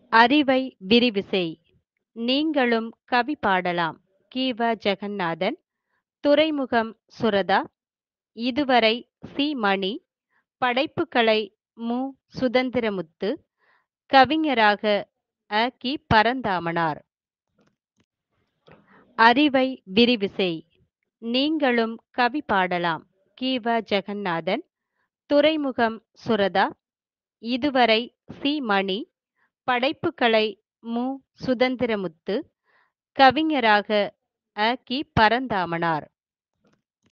அறிவை விரிவுசெய் நீங்களும் கவி பாடலாம் கி.வ. ஜெகந்நாதன் துறைமுகம் சுரதா இதுவரை சி. மணி படைப்புக்கலை மு. சுதந்திரமுத்து கவிஞராக அ. கி. பரந்தாமனார் அறிவை விரிவுசெய் நீங்களும் கவி பாடலாம் கி.வ. ஜெகந்நாதன் துறைமுகம் சுரதா இதுவரை சி. மணி படைப்புக்கலை மு. சுதந்திரமுத்து கவிஞராக அ. கி. பரந்தாமனார்